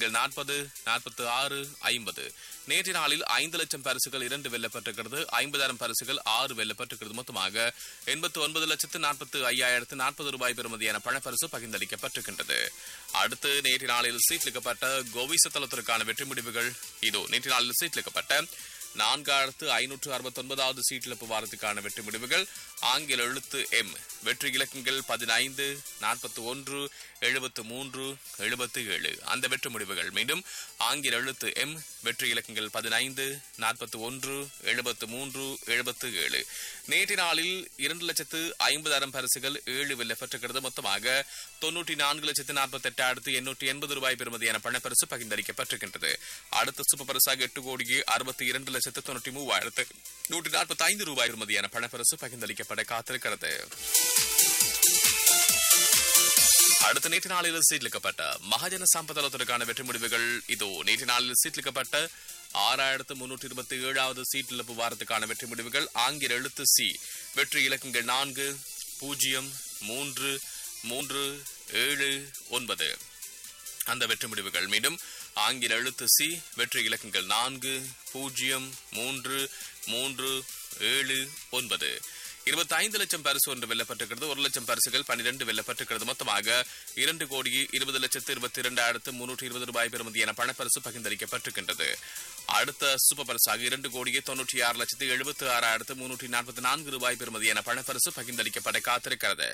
இலக்கங்கள் நாற்பது நாற்பத்தி ஆறு ஐம்பது நேற்று நாளில் ஐந்து லட்சம் பரிசுகள் இரண்டு வெல்லப்பட்டிருக்கிறது ஐம்பதாயிரம் பரிசுகள் ஆறு வெல்லப்பட்டிருக்கிறது மொத்தமாக எண்பத்தி ஒன்பது லட்சத்து நாற்பத்தி ஐயாயிரத்து நாற்பது ரூபாய் பெறுமதியான பணப்பரிசு பகிர்ந்தளிக்கப்பட்டிருக்கின்றது அடுத்து நேற்று நாளில் சீட்லிக்கப்பட்ட கோவிசத்தலத்திற்கான வெற்றி முடிவுகள் இதோ நேற்று நாளில் சீட்லிக்கப்பட்ட நான்காயிரத்து ஐநூற்று அறுபத்தி ஒன்பதாவது சீட்டிழப்பு வாரத்துக்கான வெற்றி முடிவுகள் ஆங்கில எழுத்து எம் வெற்றி இலக்கங்கள் பதினைந்து நாற்பத்தி ஒன்று எழுபத்து மூன்று எழுபத்து ஏழு அந்த வெற்றி முடிவுகள் மீண்டும் ஆங்கில எழுத்து எம் வெற்றி இலக்கங்கள் பதினைந்து நாற்பத்தி ஒன்று எழுபத்து மூன்று எழுபத்து ஏழு நேற்று நாளில் இரண்டு லட்சத்து ஐம்பதாயிரம் பரிசுகள் ஏழு வெல்லப்பட்டிருக்கிறது மொத்தமாக தொன்னூற்றி நான்கு லட்சத்து நாற்பத்தி எட்டாயிரத்து எண்ணூற்றி எண்பது ரூபாய் பெறுமதியான பணப்பரிசு பகிர்ந்தளிக்கப்பட்டிருக்கின்றது அடுத்த சூப்பர் பரிசாக எட்டு கோடியே அறுபத்தி இரண்டு லட்சத்து தொண்ணூற்றி மூவாயிரத்து நூற்றி நாற்பத்தி ஐந்து ரூபாய் பெறுமதியான பணப்பரிசு பகிர்ந்தளிக்கப்பட காத்திருக்கிறது அடுத்த நேற்று நாளில் சீட்லிக்கப்பட்ட மகாஜன சம்பதளத்திற்கான வெற்றி முடிவுகள் இதோ நேற்று நாளில் சீட்லிக்கப்பட்ட ஆறாயிரத்து முன்னூற்றி இருபத்தி ஏழாவது சீட் இழப்பு வாரத்துக்கான வெற்றி முடிவுகள் ஆங்கில எழுத்து சி வெற்றி இலக்கங்கள் நான்கு பூஜ்ஜியம் மூன்று மூன்று ஏழு ஒன்பது அந்த வெற்றி முடிவுகள் மீண்டும் ஆங்கில எழுத்து சி வெற்றி இலக்கங்கள் நான்கு பூஜ்ஜியம் மூன்று மூன்று ஏழு ஒன்பது இருபத்தி ஐந்து லட்சம் பரிசு ஒன்று வெல்லப்பட்டிருக்கிறது ஒரு லட்சம் பரிசுகள் பன்னிரண்டு வெல்லப்பட்டிருக்கிறது மொத்தமாக இரண்டு கோடி இருபது லட்சத்து இருபத்தி இரண்டாயிரத்து முன்னூற்றி இருபது ரூபாய் பெறுமதியான பணப்பரிசு பகிர்ந்தளிக்கப்பட்டிருக்கின்றது அடுத்த சூப்பர் பரிசாக இரண்டு கோடியே தொன்னூற்றி ஆறு லட்சத்து எழுபத்தி ஆறாயிரத்து முன்னூற்றி நாற்பத்தி நான்கு ரூபாய் பெறுமதியான பணப்பரிசு பகிர்ந்தளிக்கப்பட காத்திருக்கிறது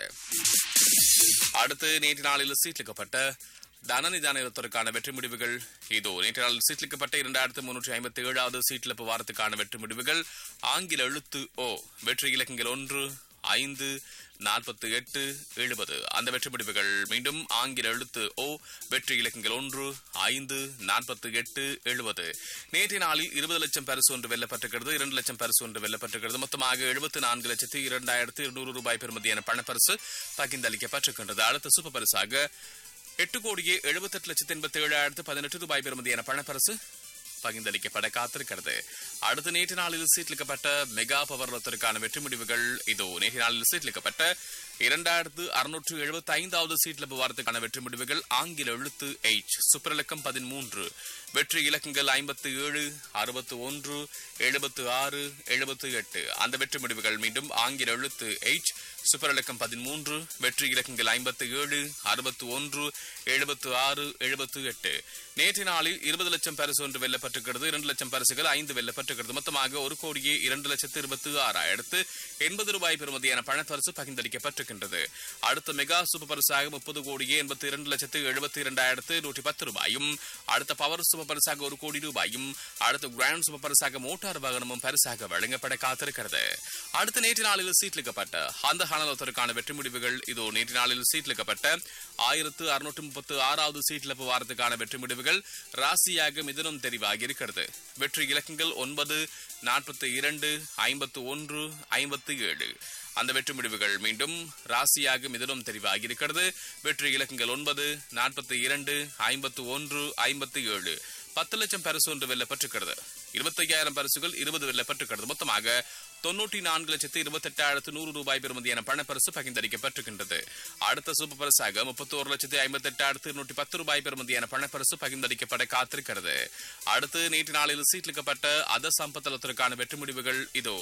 அடுத்து நேற்று நாளில் சீட்லிக்கப்பட்ட தனநிதானத்திற்கான வெற்றி முடிவுகள் இதோ நேற்று நாளில் சீட்லிக்கப்பட்ட இரண்டாயிரத்து முன்னூற்றி ஐம்பத்தி ஏழாவது சீட்லிப்பு வாரத்துக்கான வெற்றி முடிவுகள் ஆங்கில எழுத்து ஓ வெற்றி இலக்கங்கள் ஒன்று ஐந்து நாற்பத்தி எட்டு எழுபது அந்த வெற்றி முடிவுகள் மீண்டும் ஆங்கில எழுத்து ஓ வெற்றி இலக்கங்கள் ஒன்று ஐந்து நாற்பத்தி எட்டு எழுபது நேற்றைய நாளில் இருபது லட்சம் பரிசு ஒன்று வெல்லப்பட்டிருக்கிறது இரண்டு லட்சம் பரிசு ஒன்று வெல்லப்பட்டிருக்கிறது மொத்தமாக எழுபத்தி நான்கு லட்சத்து இரண்டாயிரத்து இருநூறு ரூபாய் பெறுமதியான பணப்பரிசு பகிர்ந்தளிக்கப்பட்டிருக்கின்றது அடுத்த சூப்பர் பரிசாக எட்டு கோடியே எழுபத்தெட்டு லட்சத்து எண்பத்தி ஏழாயிரத்து பதினெட்டு ரூபாய் பெறுமதியான பணப்பரிசு பகிர்ந்தளிக்கப்பட காத்திருக்கிறது அடுத்த நேற்று நாளில் சீட்லிக்கப்பட்ட மெகா பவர் ரத்திற்கான வெற்றி முடிவுகள் இதோ நேற்று நாளில் சீட்லிக்கப்பட்ட இரண்டாயிரத்து அறுநூற்று எழுபத்தி ஐந்தாவது சீட்லப்பு வாரத்துக்கான வெற்றி முடிவுகள் ஆங்கில எழுத்து எச் சூப்பர் இலக்கம் பதிமூன்று வெற்றி இலக்கங்கள் ஐம்பத்து ஏழு அறுபத்து ஒன்று எழுபத்து ஆறு எழுபத்து எட்டு அந்த வெற்றி முடிவுகள் மீண்டும் ஆங்கில எழுத்து எச் சூப்பர் இலக்கம் பதிமூன்று வெற்றி இலக்கங்கள் ஐம்பத்து ஏழு அறுபத்து ஒன்று எழுபத்து ஆறு எழுபத்து எட்டு நேற்று நாளில் இருபது லட்சம் பரிசு ஒன்று வெல்லப்பட்டிருக்கிறது இரண்டு லட்சம் பரிசுகள் ஐந்து வெல்லப்பட்டிருக்கிறது மொத்தமாக ஒரு கோடியே இரண்டு லட்சத்து இருபத்தி ஆறாயிரத்து எண்பது ரூபாய் பெறுமதியான பணப்பரிசு பகிர்ந்தளிக்கப்பட்டிருக்கின்றது அடுத்த மெகா சூப்பர் பரிசாக முப்பது கோடியே எண்பத்தி இரண்டு லட்சத்து எழுபத்தி இரண்டாயிரத்து நூற்றி பத்து ரூபாயும் அடுத்த பவர் சூப்பர் பரிசாக ஒரு கோடி ரூபாயும் அடுத்த கிராண்ட் சூப்பர் பரிசாக மோட்டார் வாகனமும் பரிசாக வழங்கப்பட காத்திருக்கிறது அடுத்த நேற்று நாளில் சீட்லிக்கப்பட்ட அந்த ஹானலத்திற்கான வெற்றி முடிவுகள் இதோ நேற்று நாளில் சீட்லிக்கப்பட்ட ஆயிரத்து அறுநூற்று முப்பத்து ஆறாவது சீட்லப்பு வாரத்துக்கான வெற்றி முடிவுகள் ராசியாக மிதனம் தெரிவாகி இருக்கிறது வெற்றி இலக்கங்கள் ஒன்பது நாற்பத்தி இரண்டு ஐம்பத்து ஒன்று ஐம்பத்து ஏழு அந்த வெற்றி முடிவுகள் மீண்டும் ராசியாக மிதனம் தெரிவாகி இருக்கிறது வெற்றி இலக்கங்கள் ஒன்பது நாற்பத்தி இரண்டு ஐம்பத்து ஒன்று ஐம்பத்து ஏழு பத்து லட்சம் பரிசு ஒன்று வெல்லப்பட்டிருக்கிறது இருபத்தையாயிரம் பரிசுகள் இருபது வெல்லப்பட்டிருக்கிறது மொத்தமாக தொன்னூற்றி நான்கு லட்சத்து இருபத்தி எட்டாயிரத்து நூறு ரூபாய் பெறுமதியான பணப்பரிசு பகிர்ந்தளிக்கப்பட்டிருக்கின்றது அடுத்த சூப்பர் பரிசாக முப்பத்தி ஒரு லட்சத்து ஐம்பத்தி எட்டாயிரத்து இருநூற்றி பத்து ரூபாய் பெறுமதியான பணப்பரிசு பகிர்ந்தளிக்கப்பட காத்திருக்கிறது அடுத்து நேற்று நாளில் சீட்லிக்கப்பட்ட அத சம்பத்தலத்திற்கான வெற்றி முடிவுகள் இதோ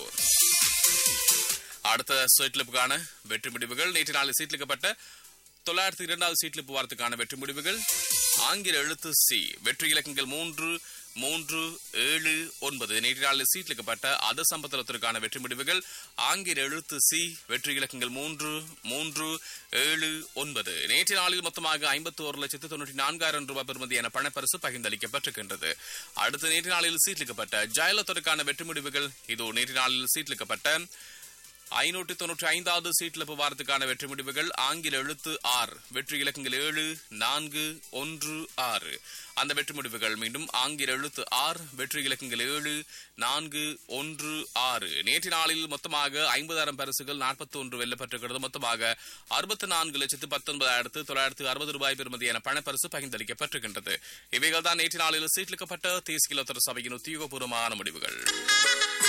அடுத்த சீட்லிப்புக்கான வெற்றி முடிவுகள் நேற்று நாளில் சீட்லிக்கப்பட்ட தொள்ளாயிரத்தி இரண்டாவது சீட்லிப்பு வாரத்துக்கான வெற்றி முடிவுகள் ஆங்கில எழுத்து சி வெற்றி இலக்கங்கள் மூன்று மூன்று ஏழு ஒன்பது நேற்று நாளில் சீட்லிக்கப்பட்ட அத சம்பத்தலத்திற்கான வெற்றி முடிவுகள் ஆங்கில எழுத்து சி வெற்றி இலக்கங்கள் மூன்று மூன்று ஏழு ஒன்பது நேற்று நாளில் மொத்தமாக ஐம்பத்தி ஒரு லட்சத்து தொண்ணூற்றி நான்காயிரம் ரூபாய் பெறுமதியான பணப்பரிசு பகிர்ந்தளிக்கப்பட்டிருக்கின்றது அடுத்த நேற்று நாளில் சீட்லிக்கப்பட்ட ஜெயலலிதாவுக்கான வெற்றி முடிவுகள் இதோ நேற்று நாளில் சீட்லிக்கப்பட்ட ஐநூற்றி தொன்னூற்றி ஐந்தாவது சீட்ல வாரத்துக்கான வெற்றி முடிவுகள் ஆங்கில எழுத்து ஆர் வெற்றி இலக்கங்கள் ஏழு நான்கு ஒன்று ஆறு அந்த வெற்றி முடிவுகள் மீண்டும் ஆங்கில எழுத்து ஆர் வெற்றி இலக்கங்கள் ஏழு நான்கு ஒன்று ஆறு நேற்று நாளில் மொத்தமாக ஐம்பதாயிரம் பரிசுகள் நாற்பத்தி ஒன்று வெல்லப்பட்டிருக்கிறது மொத்தமாக அறுபத்தி நான்கு லட்சத்து பத்தொன்பதாயிரத்து தொள்ளாயிரத்து அறுபது ரூபாய் பெறுமதியான பணப்பரிசு பகிர்ந்தளிக்கப்பட்டிருக்கின்றது இவைகள் தான் நேற்று நாளில் சீட்லிக்கப்பட்ட தேசிய சபையின் உத்தியோகபூர்வமான முடிவுகள்